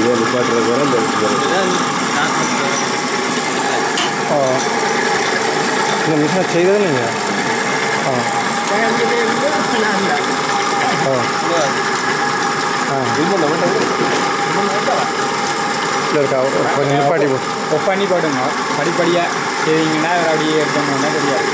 வழியாக நிப்பாட்டுறது வர இந்த இடத்துக்கு வரும். இதுதான் நான் சொல்றது. ஓ இந்த மிஷினை செய்தது நீங்கள் ஆ பயந்துட்டே இருந்து நான் தான். ஓ ஆ இன்னும் நம்ம கிட்ட இல்லை இருக்கா ஒரு- கொஞ்சம் நிப்பாட்டி போ ஒஃப் பண்ணி போடுங்க படிப்படியாக செய்வீங்கன்னா அப்படியே எடுத்தோம்னா தெரியாது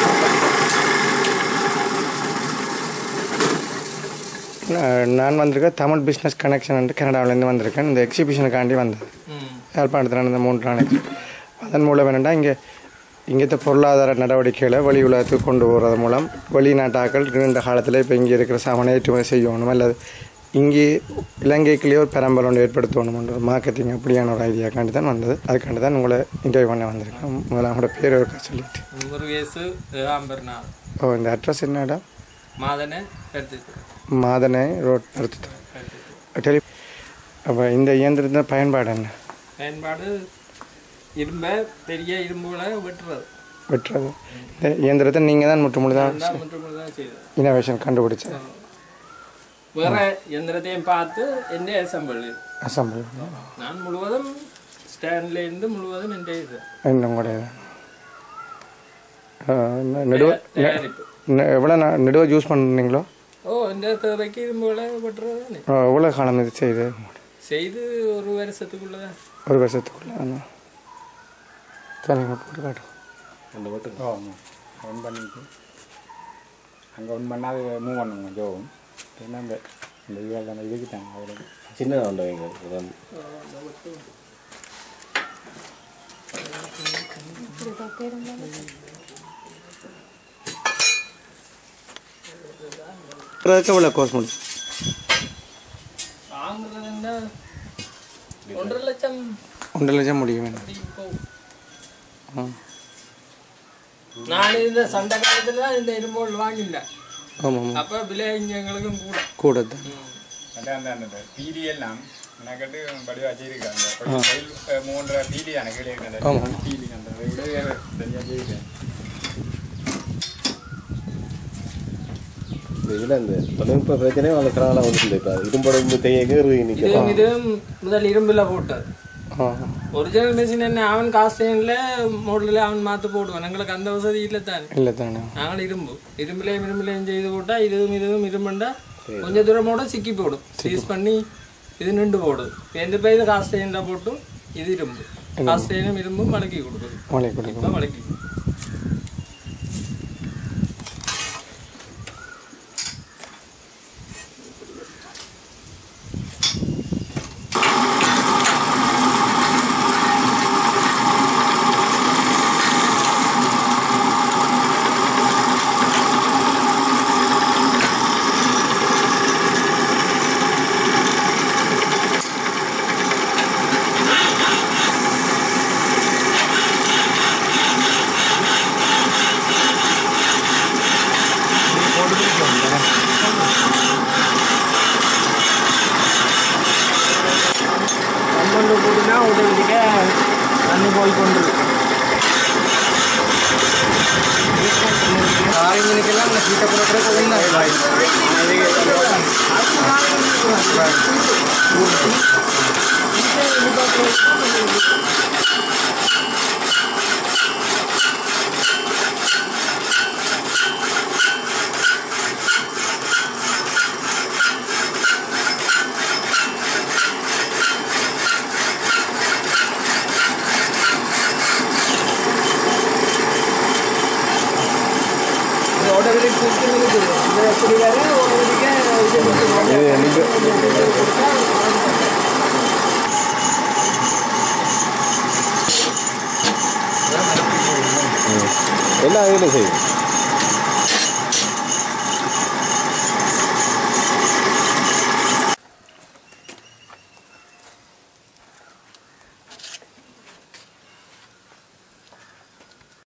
நான் நான் வந்திருக்கேன் தமிழ் பிஸ்னஸ் கனெக்ஷன் கனடாவிலேருந்து வந்திருக்கேன் இந்த எக்ஸிபிஷனுக்காண்டி வந்தேன் ம். யாழ்ப்பாணத்தில் நடந்த மூன்று நாளைக்கு அதன் மூலம் என்னென்னா இங்கே இங்கத்த பொருளாதார நடவடிக்கைகளை வெளி உலகத்துக்கு கொண்டு போகிறது மூலம் வெளிநாட்டாக்கள் நீண்ட காலத்தில் இப்போ இங்கே இருக்கிற சாமானை ஏற்றுமதி செய்யணும் அல்லது இங்கே இலங்கைக்குள்ளேயே ஒரு பெரம்பல் ஒன்று ஏற்படுத்தணும் ஒரு மார்க்கெட்டிங் அப்படியான ஒரு ஐடியாக்காண்டி தான் வந்தது அதுக்காண்டி தான் உங்களை இன்டர்வியூ பண்ண வந்திருக்கேன் முதல்ல அவங்களோட பேர் இருக்கா சொல்லிட்டு முருகேசு ஏகாம்பர்நாத் ஓ இந்த அட்ரஸ் என்ன இடம் மாதனை எடுத்து மாதனை ரோட் பருத்து டெலி அப்போ இந்த இயந்திரத்தின் பயன்பாடு என்ன பயன்பாடு இரும்ப பெரிய இரும்புகளை வெட்டுறது வெட்டுறது இந்த இயந்திரத்தை நீங்கள் தான் முற்று முழுதாக தான் மட்டும் தான் செய்யுது இனோவேஷன் கண்டுபிடிச்ச வேற எந்திரத்தையும் பார்த்து என்ன அசம்பிள் அசம்பிள் நான் முழுவதும் ஸ்டாண்ட்ல இருந்து முழுவதும் என்ற இது இன்னும் கூட நெடுவ தயாரிப்பு எவ்வளோ நெடுவ யூஸ் பண்ணுறீங்களோ ஓ இந்த தேவைக்கு இரும்புகளை வெட்டுறது தானே எவ்வளோ காலம் இது செய்து செய்து ஒரு வருஷத்துக்குள்ளதான் ஒரு வருஷத்துக்குள்ள ஆமாம் சரிங்க போட்டு காட்டும் அந்த மட்டும் ஓ ஒன் பண்ணிட்டு அங்கே ஒன் பண்ணால் அது மூவ் பண்ணுங்க ஜோவும் என்ன இந்த இந்த இதுவால் தானே இதுக்கு தாங்க அவ்வளோ சின்ன ஆண்டவங்க அதான் எவ்வளோ கோர்ஸ் முடிச்சு வாங்குறதுன்னா ஒன்றரை லட்சம் ஒன்றரை லட்சம் முடியும் வேணும் அப்படி போகும் ஆ நான் இந்த சண்டை காலத்துல தான் இந்த இரும்போல் வாங்கில ஆமாம் ஆமாம் அப்ப விலை இங்க எங்களுக்கும் கூட கூட தான் அதான் அந்த அந்த பீடி எல்லாம் எனக்கிட்டு படி வச்சிருக்காங்க மூன்றரை பீடி எனக்கு கிடையாது ஆமாம். பீடி அந்த விட வேறு தனியாக செய்யுறேன் இந்த இதில் இந்த தொழில்நுட்ப பிரச்சனையும் வளர்க்குறாங்களா வந்து இப்போ இரும்போட இந்த தையக்கு இதுவும் நிற்கிறோம் இதுவும் முதல் இரும்புல போட்டது ஆ ஒரிஜினல் மிஷின் என்ன அவன் காஸ்டைன்ல மோடலில் அவன் மாத்து போடுவான் எங்களுக்கு அந்த வசதி இல்லை தானே இல்லை தானே நாங்கள் இரும்பு இரும்புலையும் இரும்புலையும் செய்து போட்டா இதுவும் இதுவும் இரும்புண்டா கொஞ்சம் தூரமோட சிக்கி போடும் சீஸ் பண்ணி இது நின்று போடும் எந்த பேர் காஸ்டைன்ல போட்டும் இது இரும்பு காஸ்டைனும் இரும்பும் மடக்கி கொடுக்குது மழை கொடுக்கும் இப்போ மடக்கி பன்னெண்டு போட்டுனா உடனடிக்க தண்ணி போய் கொண்டு ஆரஞ்சனுக்கெல்லாம் இந்த சீட்டை போடுறதுக்கு உடனடி சுற்றி இருக்குது இந்த எப்படி வேற உடனடிக்க இது மட்டும் இது நீங்கள் கொடுத்தா எல்லா இதிலும் செய்யும்